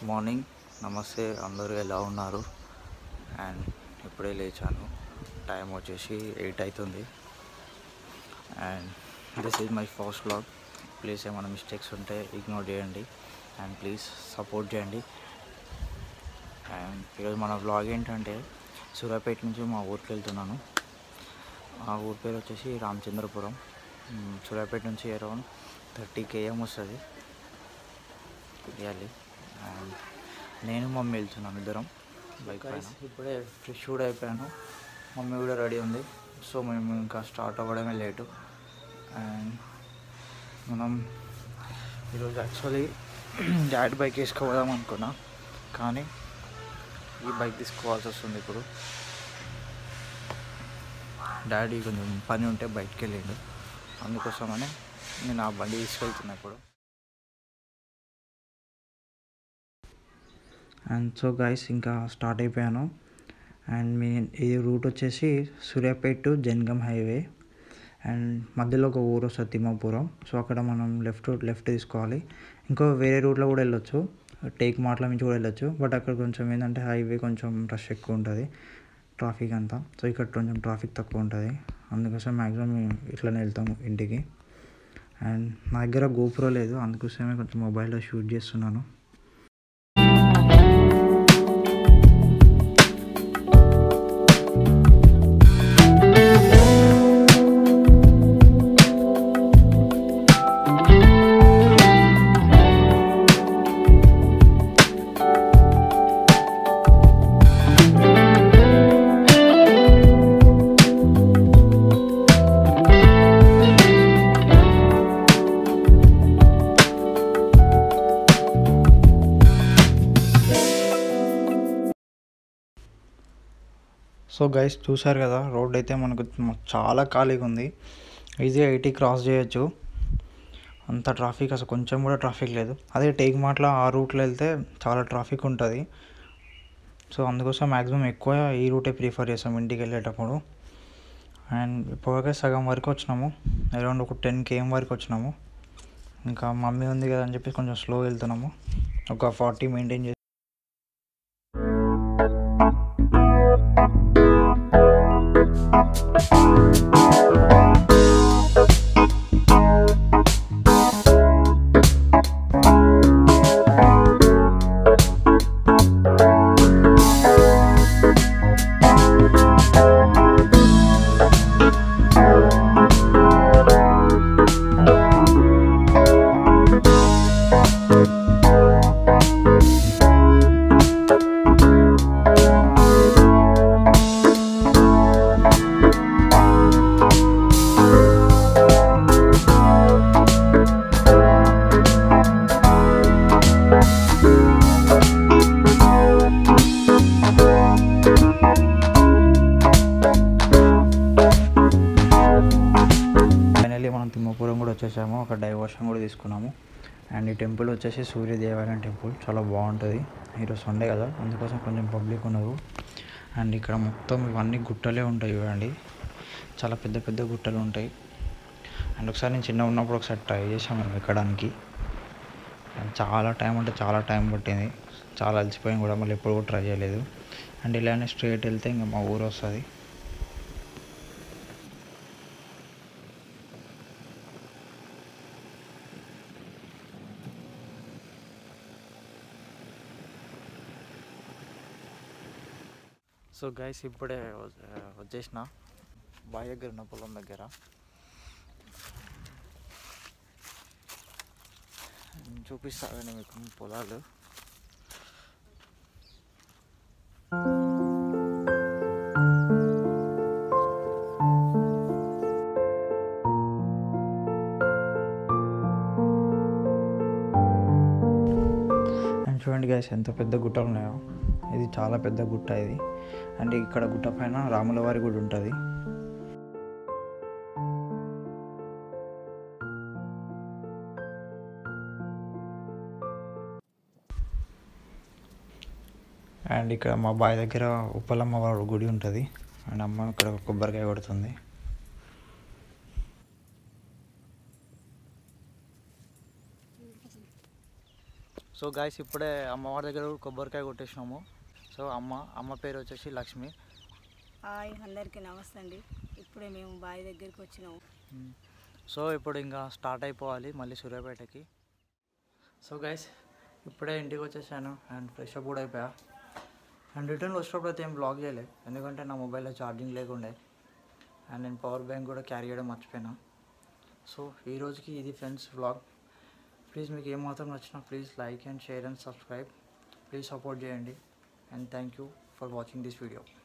morning నమస్తే అందరూ ఎలా ఉన్నారు అండ్ ఇప్పుడే లేచాను టైం వచ్చేసి ఎయిట్ అవుతుంది and this is my first blog please ఏమైనా మిస్టేక్స్ ఉంటే ఇగ్నోర్ చేయండి అండ్ ప్లీజ్ సపోర్ట్ చేయండి అండ్ ఈరోజు మన బ్లాగ్ ఏంటంటే సూర్యాపేట నుంచి మా ఊరికి వెళ్తున్నాను ఆ ఊరి పేరు వచ్చేసి రామచంద్రపురం మ్, సూర్యాపేట నుంచి అరౌండ్ థర్టీ కేఎం వస్తుంది ఇవ్వాలి అండ్ నేను మమ్మీ వెళ్తున్నాను ఇద్దరం బైక్ పైన ఇప్పుడే ఫ్రెష్ కూడా అయిపోయాను మమ్మీ కూడా రెడీ ఉంది సో మేము ఇంకా స్టార్ట్ అవ్వడమే లేటు అండ్ మనం ఈరోజు యాక్చువల్లీ డాడీ బైక్ వేసుకోదాం అనుకున్నా కానీ ఈ బైక్ తీసుకోవాల్సి వస్తుంది ఇప్పుడు డాడీ కొంచెం పని ఉంటే బయటికి వెళ్ళిండు అందుకోసమనే నేను ఆ బండి తీసుకెళ్తున్నా ఇప్పుడు అండ్ సో గైస్ ఇంకా స్టార్ట్ అయిపోయాను అండ్ మీ ఈ రూట్ వచ్చేసి Suryapet to Jangaon highway and మధ్యలో ఒక ఊరు వస్తుంది తిమ్మాపురం సో అక్కడ మనం లెఫ్ట్ లెఫ్ట్ తీసుకోవాలి ఇంకో వేరే రూట్లో కూడా వెళ్ళొచ్చు టేక్ మాటల నుంచి కూడా వెళ్ళొచ్చు బట్ అక్కడ కొంచెం ఏంటంటే హైవే కొంచెం రష్ ఎక్కువ ఉంటుంది ట్రాఫిక్ అంతా సో ఇక్కడ కొంచెం ట్రాఫిక్ తక్కువ ఉంటుంది అందుకోసం మ్యాక్సిమం ఇట్లనే వెళ్తాము ఇంటికి అండ్ నా దగ్గర గోప్రో లేదు అందుకోసమే కొంచెం మొబైల్లో షూట్ చేస్తున్నాను సో గైస్ చూసారు కదా రోడ్ అయితే మనకు మ- చాలా ఖాళీగా ఉంది ఈజీగా ఎయిటీ క్రాస్ చేయొచ్చు అంత ట్రాఫిక్ అసలు కొంచెం కూడా ట్రాఫిక్ లేదు అదే టేక్ మాటల ఆ రూట్లో వెళ్తే చాలా ట్రాఫిక్ ఉంటుంది సో అందుకోసం మ్యాక్సిమం ఎక్కువ ఈ రూటే ప్రిఫర్ చేస్తాం ఇంటికి వెళ్ళేటప్పుడు అండ్ ఇప్పటికే సగం వరకు వచ్చినాము అరౌండ్ ఒక టెన్ కేఎం వరకు వచ్చినాము ఇంకా మమ్మీ ఉంది కదా అని చెప్పి కొంచెం స్లో వెళ్తున్నాము ఒక ఫార్టీ మెయింటైన్ చేసి ఫైనల్లీ మనం తిమ్మపురం కూడా వచ్చేసాము ఒక డైవర్షన్ కూడా తీసుకున్నాము అండ్ ఈ టెంపుల్ వచ్చేసి సూర్య దేవాలయం టెంపుల్ చాలా బాగుంటుంది ఈరోజు సండే కదా అందుకోసం కొంచెం పబ్లిక్ ఉన్నారు అండ్ ఇక్కడ మొత్తం ఇవన్నీ గుట్టలే ఉంటాయి చూడండి చాలా పెద్ద పెద్ద గుట్టలు ఉంటాయి అండ్ ఒకసారి నేను చిన్న ఉన్నప్పుడు ఒకసారి ట్రై చేసాం మేము ఎక్కడానికి అండ్ చాలా టైం అంటే చాలా టైం పట్టింది చాలా అలసిపోయాం కూడా మళ్ళీ ఎప్పుడు కూడా ట్రై చేయలేదు అండ్ ఇలానే స్ట్రైట్ వెళ్తే ఇంకా మా ఊరు వస్తుంది సో గైస్ ఇప్పుడే వ- వచ్చేసిన బావి దగ్గర ఉన్న పొలం దగ్గర చూపిస్తానండి మీకు పొలాలు అండ్ చూడండి గైస్ ఎంత పెద్ద గుట్టలు ఉన్నాయో ఇది చాలా పెద్ద గుట్ట ఇది అండ్ ఇక్కడ గుట్ట పైన రాముల వారి గుడి ఉంటుంది అండ్ ఇక్కడ మా బావి దగ్గర ఉప్పలమ్మ వారి గుడి ఉంటుంది అండ్ అమ్మ ఇక్కడ కొబ్బరికాయ కొడుతుంది సో గాయస్ ఇప్పుడే అమ్మవారి దగ్గర కొబ్బరికాయ కొట్టేసినాము సో అమ్మ అమ్మ పేరు వచ్చేసి లక్ష్మి హాయ్ అందరికీ నమస్తే అండి ఇప్పుడే మేము బావి దగ్గరికి వచ్చినాము సో ఇప్పుడు ఇంకా స్టార్ట్ అయిపోవాలి మళ్ళీ సూర్యాపేటకి సో గైస్ ఇప్పుడే ఇంటికి వచ్చేసాను అండ్ ఫ్రెష్ అప్ కూడా అయిపోయా అండ్ రిటర్న్ వచ్చేటప్పుడు అయితే ఏం బ్లాగ్ చేయలే ఎందుకంటే నా మొబైల్లో ఛార్జింగ్ లేకుండే అండ్ నేను పవర్ బ్యాంక్ కూడా క్యారీ చేయడం మర్చిపోయినా సో ఈ రోజుకి ఇది ఫ్రెండ్స్ వ్లాగ్ ప్లీజ్ మీకు ఏమాత్రం నచ్చినా please like and share and subscribe please support చేయండి and thank you for watching this video